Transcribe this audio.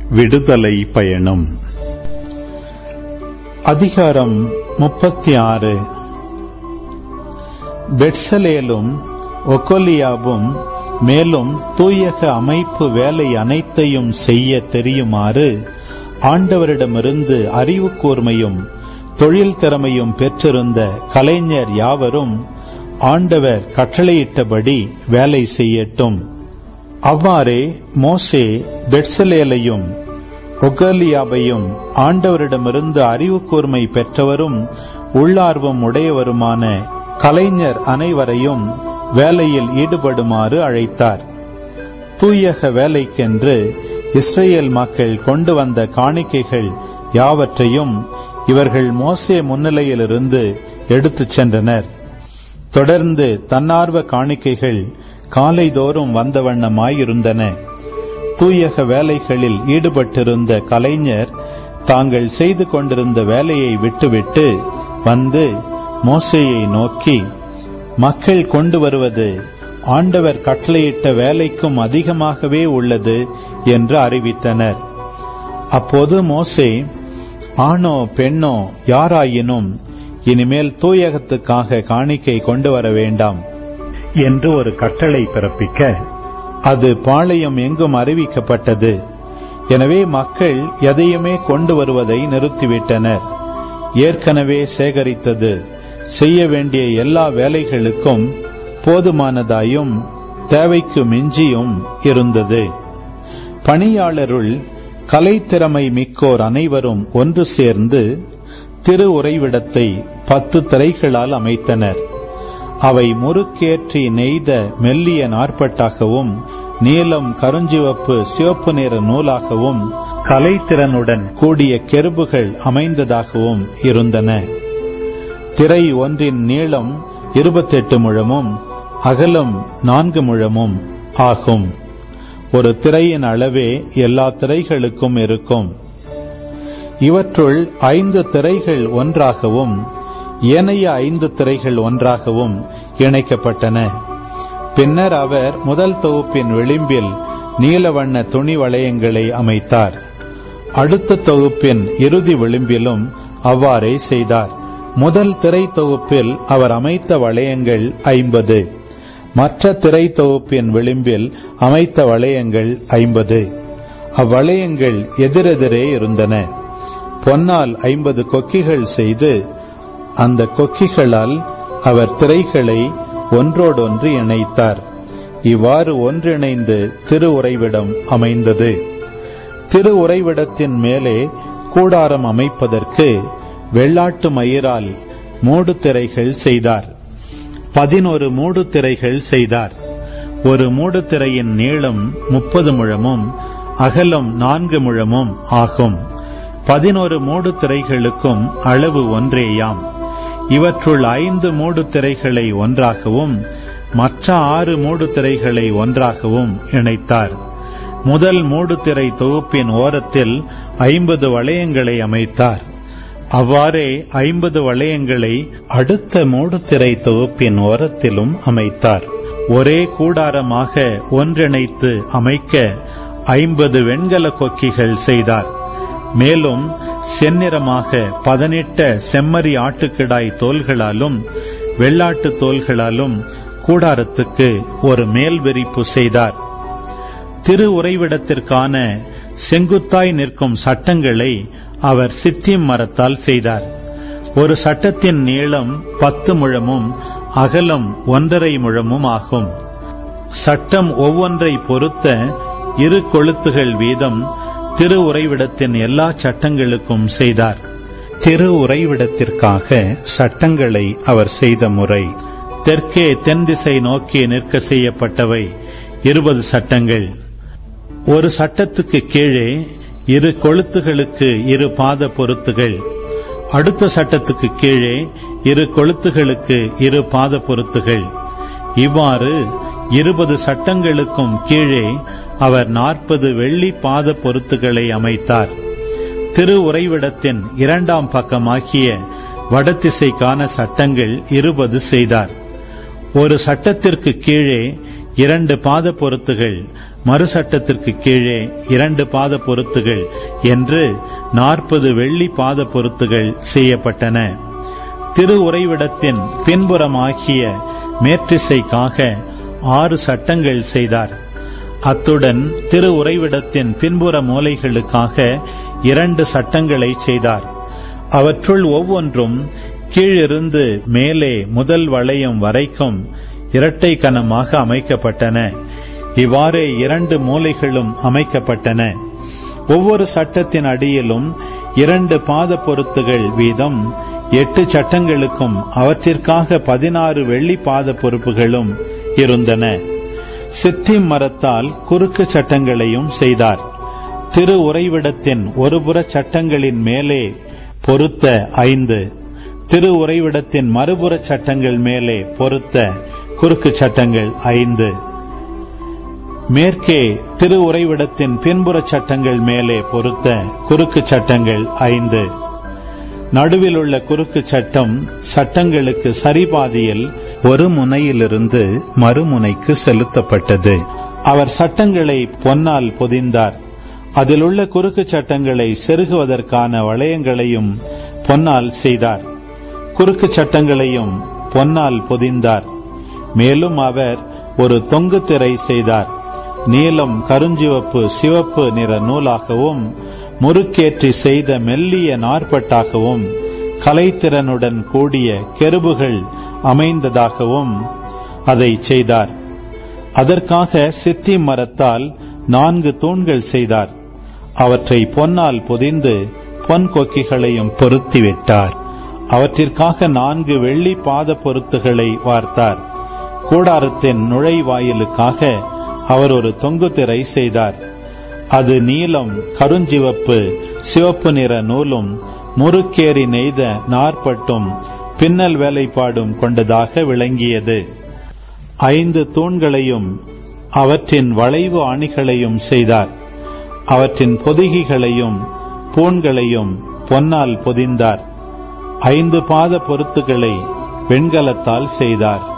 விடுதலை பயணம் அதிகாரம் முப்பத்தி ஆறு பெட்சலேலும் ஒக்கோலியாவும் மேலும் தூயக அமைப்பு வேலை அனைத்தையும் செய்ய தெரியுமாறு ஆண்டவரிடமிருந்து அறிவு கூர்மையும் தொழில் திறமையும் பெற்றிருந்த கலைஞர் யாவரும் ஆண்டவர் கட்டளையிட்டபடி வேலை செய்யட்டும் அவ்வாறே மோசே பெட்சலேலையும் ஒகலியாவையும் ஆண்டவரிடமிருந்து அறிவு கூர்மை பெற்றவரும் உள்ளார்வம் உடையவருமான கலைஞர் அனைவரையும் வேலையில் ஈடுபடுமாறு அழைத்தார் தூயக வேலைக்கென்று இஸ்ரேல் மக்கள் கொண்டு வந்த காணிக்கைகள் யாவற்றையும் இவர்கள் மோசே முன்னிலையிலிருந்து எடுத்துச் சென்றனர் தொடர்ந்து தன்னார்வ காணிக்கைகள் காலைதோறும் வந்த வண்ணமாயிருந்தன தூயக வேலைகளில் ஈடுபட்டிருந்த கலைஞர் தாங்கள் செய்து கொண்டிருந்த வேலையை விட்டுவிட்டு வந்து மோசையை நோக்கி மக்கள் கொண்டு வருவது ஆண்டவர் கட்டளையிட்ட வேலைக்கும் அதிகமாகவே உள்ளது என்று அறிவித்தனர் அப்போது மோசே ஆணோ பெண்ணோ யாராயினும் இனிமேல் தூயகத்துக்காக காணிக்கை கொண்டு வர வேண்டாம் என்று ஒரு கட்டளை பிறப்பிக்க அது பாளையம் எங்கும் அறிவிக்கப்பட்டது எனவே மக்கள் எதையுமே கொண்டு வருவதை நிறுத்திவிட்டனர் ஏற்கனவே சேகரித்தது செய்ய வேண்டிய எல்லா வேலைகளுக்கும் போதுமானதாயும் தேவைக்கு மிஞ்சியும் இருந்தது பணியாளருள் கலைத்திறமை மிக்கோர் அனைவரும் ஒன்று சேர்ந்து திரு உறைவிடத்தை பத்து திரைகளால் அமைத்தனர் அவை முறுக்கேற்றி நெய்த மெல்லிய நாற்பட்டாகவும் நீலம் கருஞ்சிவப்பு சிவப்பு நிற நூலாகவும் கலைத்திறனுடன் கூடிய கெருபுகள் அமைந்ததாகவும் இருந்தன திரை ஒன்றின் நீளம் இருபத்தெட்டு முழமும் அகலம் நான்கு முழமும் ஆகும் ஒரு திரையின் அளவே எல்லா திரைகளுக்கும் இருக்கும் இவற்றுள் ஐந்து திரைகள் ஒன்றாகவும் ஏனைய ஐந்து திரைகள் ஒன்றாகவும் இணைக்கப்பட்டன பின்னர் அவர் முதல் தொகுப்பின் விளிம்பில் நீலவண்ண துணி வளையங்களை அமைத்தார் அடுத்த தொகுப்பின் இறுதி விளிம்பிலும் அவ்வாறே செய்தார் முதல் திரை தொகுப்பில் அவர் அமைத்த வளையங்கள் ஐம்பது மற்ற திரை தொகுப்பின் விளிம்பில் அமைத்த வளையங்கள் ஐம்பது அவ்வளையங்கள் எதிரெதிரே இருந்தன பொன்னால் ஐம்பது கொக்கிகள் செய்து அந்த கொக்கிகளால் அவர் திரைகளை ஒன்றோடொன்று இணைத்தார் இவ்வாறு ஒன்றிணைந்து திரு உறைவிடம் அமைந்தது திரு உறைவிடத்தின் மேலே கூடாரம் அமைப்பதற்கு வெள்ளாட்டு மயிரால் மூடு திரைகள் செய்தார் பதினொரு மூடு திரைகள் செய்தார் ஒரு மூடு திரையின் நீளம் முப்பது முழமும் அகலம் நான்கு முழமும் ஆகும் பதினோரு மூடு திரைகளுக்கும் அளவு ஒன்றேயாம் இவற்றுள் ஐந்து மூடு திரைகளை ஒன்றாகவும் மற்ற ஆறு மூடு திரைகளை ஒன்றாகவும் இணைத்தார் முதல் மூடு திரை தொகுப்பின் ஓரத்தில் ஐம்பது வளையங்களை அமைத்தார் அவ்வாறே ஐம்பது வளையங்களை அடுத்த மூடுதிரை தொகுப்பின் ஓரத்திலும் அமைத்தார் ஒரே கூடாரமாக ஒன்றிணைத்து அமைக்க ஐம்பது வெண்கல கொக்கிகள் செய்தார் மேலும் செந்நிறமாக பதனிட்ட செம்மறி ஆட்டுக்கிடாய் தோள்களாலும் வெள்ளாட்டு தோள்களாலும் கூடாரத்துக்கு ஒரு மேல் விரிப்பு செய்தார் திரு உறைவிடத்திற்கான செங்குத்தாய் நிற்கும் சட்டங்களை அவர் சித்திம் மரத்தால் செய்தார் ஒரு சட்டத்தின் நீளம் பத்து முழமும் அகலம் ஒன்றரை முழமும் ஆகும் சட்டம் ஒவ்வொன்றை பொறுத்த இரு கொளுத்துகள் வீதம் திரு உறைவிடத்தின் எல்லா சட்டங்களுக்கும் செய்தார் திரு உறைவிடத்திற்காக சட்டங்களை அவர் செய்த முறை தெற்கே தென் திசை நோக்கி நிற்க செய்யப்பட்டவை இருபது சட்டங்கள் ஒரு சட்டத்துக்கு கீழே இரு கொளுத்துகளுக்கு இரு பாத பொருத்துகள் அடுத்த சட்டத்துக்கு கீழே இரு கொளுத்துகளுக்கு இரு பாத பொருத்துகள் இவ்வாறு இருபது சட்டங்களுக்கும் கீழே அவர் நாற்பது வெள்ளி பாத பொருத்துகளை அமைத்தார் திரு உறைவிடத்தின் இரண்டாம் பக்கமாகிய வடதிசைக்கான சட்டங்கள் இருபது செய்தார் ஒரு சட்டத்திற்கு கீழே இரண்டு பாத பொருத்துகள் மறு சட்டத்திற்கு கீழே இரண்டு பாத பொருத்துகள் என்று நாற்பது வெள்ளி பாத பொருத்துகள் செய்யப்பட்டன திரு உறைவிடத்தின் பின்புறமாகிய மேற்றிசைக்காக ஆறு சட்டங்கள் செய்தார் அத்துடன் திரு உறைவிடத்தின் பின்புற மூலைகளுக்காக இரண்டு சட்டங்களை செய்தார் அவற்றுள் ஒவ்வொன்றும் கீழிருந்து மேலே முதல் வளையம் வரைக்கும் இரட்டை கனமாக அமைக்கப்பட்டன இவ்வாறே இரண்டு மூலைகளும் அமைக்கப்பட்டன ஒவ்வொரு சட்டத்தின் அடியிலும் இரண்டு பாத பொருத்துகள் வீதம் எட்டு சட்டங்களுக்கும் அவற்றிற்காக பதினாறு வெள்ளி பாத பொறுப்புகளும் இருந்தன சித்திம் மரத்தால் குறுக்கு சட்டங்களையும் செய்தார் திரு உறைவிடத்தின் ஒருபுற சட்டங்களின் மேலே பொருத்த ஐந்து திரு உறைவிடத்தின் மறுபுற சட்டங்கள் மேலே பொருத்த குறுக்கு சட்டங்கள் ஐந்து மேற்கே திரு உறைவிடத்தின் பின்புற சட்டங்கள் மேலே பொருத்த குறுக்கு சட்டங்கள் ஐந்து நடுவில் உள்ள குறுக்கு சட்டம் சட்டங்களுக்கு சரிபாதியில் ஒரு முனையிலிருந்து மறுமுனைக்கு செலுத்தப்பட்டது அவர் சட்டங்களை பொன்னால் பொதிந்தார் அதில் உள்ள குறுக்கு சட்டங்களை செருகுவதற்கான வளையங்களையும் பொன்னால் செய்தார் குறுக்கு சட்டங்களையும் பொன்னால் பொதிந்தார் மேலும் அவர் ஒரு தொங்கு திரை செய்தார் நீலம் கருஞ்சிவப்பு சிவப்பு நிற நூலாகவும் முறுக்கேற்றி செய்த மெல்லிய நாற்பட்டாகவும் கலைத்திறனுடன் கூடிய கெருபுகள் அமைந்ததாகவும் அதை செய்தார் அதற்காக சித்தி மரத்தால் நான்கு தூண்கள் செய்தார் அவற்றை பொன்னால் பொதிந்து பொன் கொக்கிகளையும் பொருத்திவிட்டார் அவற்றிற்காக நான்கு வெள்ளி பாத பொருத்துகளை வார்த்தார் கூடாரத்தின் நுழைவாயிலுக்காக அவர் ஒரு தொங்கு திரை செய்தார் அது நீலம் கருஞ்சிவப்பு சிவப்பு நிற நூலும் முறுக்கேறி நெய்த நாற்பட்டும் பின்னல் வேலைப்பாடும் கொண்டதாக விளங்கியது ஐந்து தூண்களையும் அவற்றின் வளைவு ஆணிகளையும் செய்தார் அவற்றின் பொதிகைகளையும் பூண்களையும் பொன்னால் பொதிந்தார் ஐந்து பாத பொருத்துகளை வெண்கலத்தால் செய்தார்